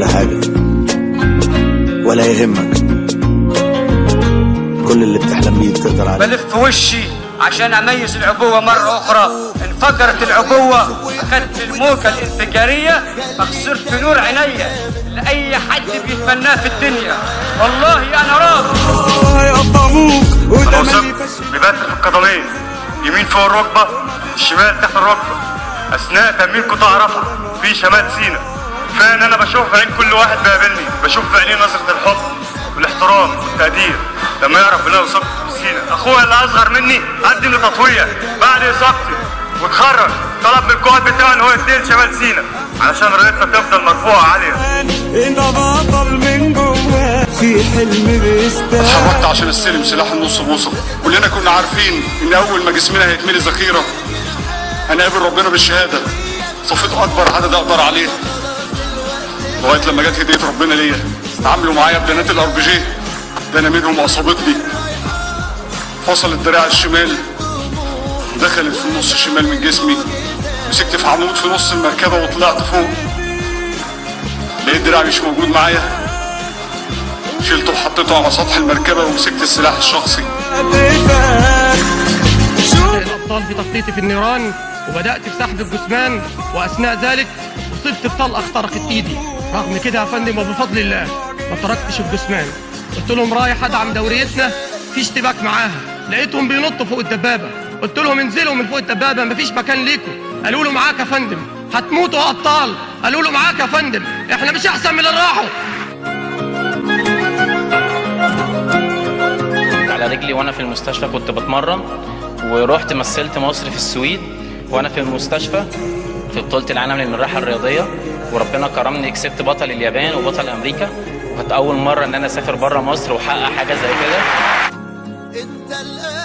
كل حاجة ولا يهمك كل اللي بتحلم بيه تقدر عليه بلف وشي عشان اميز العبوه مره اخرى انفجرت العبوه اخدت الموجه الانفجاريه فخسرت نور عينيا لاي حد بيتمناه في الدنيا والله انا راضي هيقطعوك وده مالي بيبات في القدمين يمين فوق الركبه الشمال تحت الركبه اثناء تمرين قطاع رفع في شمال سينا كفايه ان انا بشوف في عين كل واحد بيقابلني بشوف في عينيه نظره الحب والاحترام والتقدير لما يعرف ان انا اصبت في سينا اخويا اللي اصغر مني قدم لي تطويع بعد اصابتي واتخرج طلب من القائد بتاعه ان هو ينتقل شمال سينا علشان رؤيتنا تفضل مرفوعه عاليه انت بطل من جواك في حلم بيستاهل اتحركت عشان استلم سلاح النص بوصه كلنا كنا عارفين ان اول ما جسمنا هيتملي ذخيره هنقابل ربنا بالشهاده صفيت اكبر عدد اقدر عليه لغايه لما جت هديه ربنا ليا اتعاملوا معايا بدنات الار بي جي ده انا منهم اصابتني فصل الدراع الشمال دخلت في النص الشمال من جسمي مسكت في عمود في نص المركبه وطلعت فوق لقيت دراعي مش موجود معايا شلته وحطيته على سطح المركبه ومسكت السلاح الشخصي الابطال في تخطيطي في النيران وبدات في سحب الجثمان واثناء ذلك اصبت بطلقه اخترقت ايدي رغم كده يا فندم وبفضل الله ما تركتش الجثمان قلت لهم رايح ادعم دوريتنا في اشتباك معاها لقيتهم بينطوا فوق الدبابه قلت لهم انزلوا من فوق الدبابه مفيش مكان ليكم قالوا له معاك يا فندم هتموتوا يا ابطال قالوا له معاك يا فندم احنا مش احسن من اللي راحوا على رجلي وانا في المستشفى كنت بتمرن ورحت مثلت مصر في السويد وانا في المستشفى في بطوله العالم للمراحه الرياضيه وربنا كرمني كسبت بطل اليابان وبطل امريكا وكانت اول مره ان انا اسافر بره مصر واحقق حاجه زي كده انت الآن